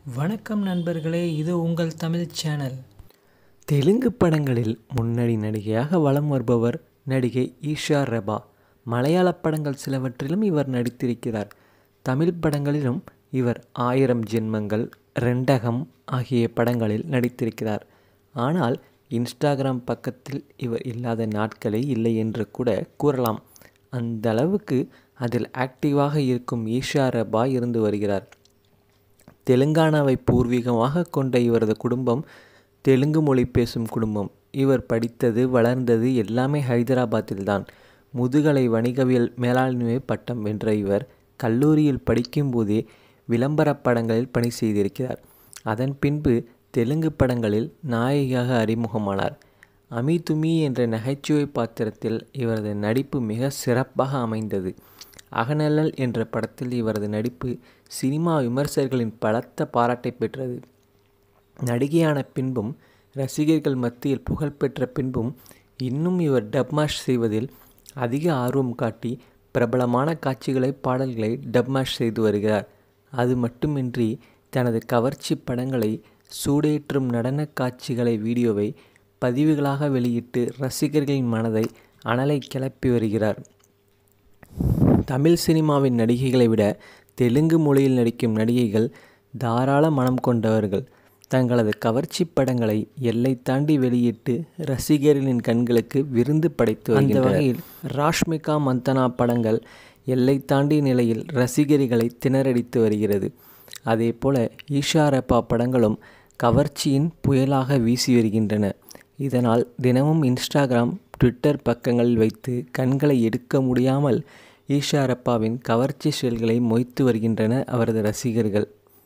வணக்கம் நண்பர்களே இது உங்கள் தமிழ் சேனல் தெலுங்கு படங்களில் முன்னணி நடிகையாக வலம் வருபவர் நடிகை ஈஷா ரெபா மலையாள படங்கள் சிலவற்றிலும் இவர் நடித்திருக்கிறார் தமிழ் படங்களிலும் இவர் ஆயிரம் ஜென்மங்கள் ரெண்டகம் ஆகிய படங்களில் நடித்திருக்கிறார் ஆனால் இன்ஸ்டாகிராம் பக்கத்தில் இவர் இல்லாத நாட்களே இல்லை என்று கூட கூறலாம் அந்த அளவுக்கு அதில் ஆக்டிவாக இருக்கும் ஈஷா ரெபா இருந்து வருகிறார் தெலுங்கானாவை பூர்வீகமாக கொண்ட இவரது குடும்பம் தெலுங்கு மொழி பேசும் குடும்பம் இவர் படித்தது வளர்ந்தது எல்லாமே ஹைதராபாத்தில்தான் முதுகலை வணிகவியல் மேலாண்மை பட்டம் வென்ற இவர் கல்லூரியில் படிக்கும்போதே விளம்பரப் படங்களில் பணி செய்திருக்கிறார் அதன் பின்பு தெலுங்கு படங்களில் நாயகியாக அறிமுகமானார் அமி துமி என்ற நகைச்சுவை பாத்திரத்தில் இவரது நடிப்பு மிக சிறப்பாக அமைந்தது அகநல்லல் என்ற படத்தில் இவரது நடிப்பு சினிமா விமர்சகர்களின் பலத்த பாராட்டை பெற்றது நடிகையான பின்பும் ரசிகர்கள் மத்தியில் புகழ்பெற்ற பின்பும் இன்னும் இவர் டப்மாஷ் செய்வதில் அதிக ஆர்வம் காட்டி பிரபலமான காட்சிகளை பாடல்களை டப்மாஷ் செய்து வருகிறார் அது மட்டுமின்றி தனது கவர்ச்சி படங்களை சூடேற்றும் நடன காட்சிகளை வீடியோவை பதிவுகளாக வெளியிட்டு ரசிகர்களின் மனதை அனலை கிளப்பி வருகிறார் தமிழ் சினிமாவின் நடிகைகளை விட தெலுங்கு மொழியில் நடிக்கும் நடிகைகள் தாராள மனம் கொண்டவர்கள் தங்களது கவர்ச்சி படங்களை எல்லை தாண்டி வெளியிட்டு ரசிகர்களின் கண்களுக்கு விருந்து படைத்து அந்த வகையில் ராஷ்மிகா மந்தனா படங்கள் எல்லை தாண்டிய நிலையில் ரசிகர்களை திணறடித்து வருகிறது அதே போல ஈஷா ரெப்பா படங்களும் கவர்ச்சியின் புயலாக வீசி வருகின்றன இதனால் தினமும் இன்ஸ்டாகிராம் ட்விட்டர் பக்கங்களில் வைத்து கண்களை எடுக்க முடியாமல் ஈஷா ரப்பாவின் கவர்ச்சி செயல்களை மொய்த்து வருகின்றன அவரது ரசிகர்கள்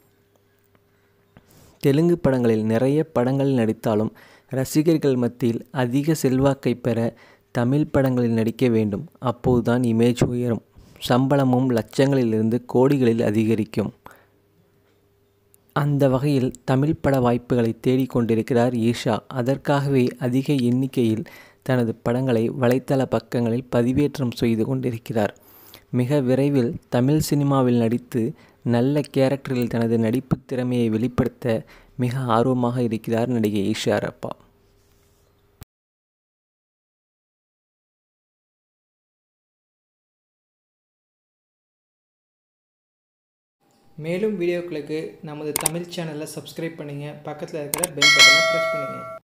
தெலுங்கு படங்களில் நிறைய படங்களில் நடித்தாலும் ரசிகர்கள் மத்தியில் அதிக செல்வாக்கை பெற தமிழ் படங்களில் நடிக்க வேண்டும் அப்போதுதான் இமேஜ் உயரும் சம்பளமும் லட்சங்களிலிருந்து கோடிகளில் அதிகரிக்கும் அந்த வகையில் தமிழ் பட வாய்ப்புகளை தேடிக்கொண்டிருக்கிறார் ஈஷா அதற்காகவே அதிக எண்ணிக்கையில் தனது படங்களை வலைத்தள பக்கங்களில் பதிவேற்றம் செய்து கொண்டிருக்கிறார் மிக விரைவில் தமிழ் சினிமாவில் நடித்து நல்ல கேரக்டரில் தனது நடிப்பு திறமையை வெளிப்படுத்த மிக ஆர்வமாக இருக்கிறார் நடிகை ஈஷா ரப்பா மேலும் வீடியோக்களுக்கு நமது தமிழ் சேனலை சப்ஸ்கிரைப் பண்ணுங்கள் பக்கத்தில் இருக்கிற பெல் பட்டனை ப்ரெஸ் பண்ணுங்கள்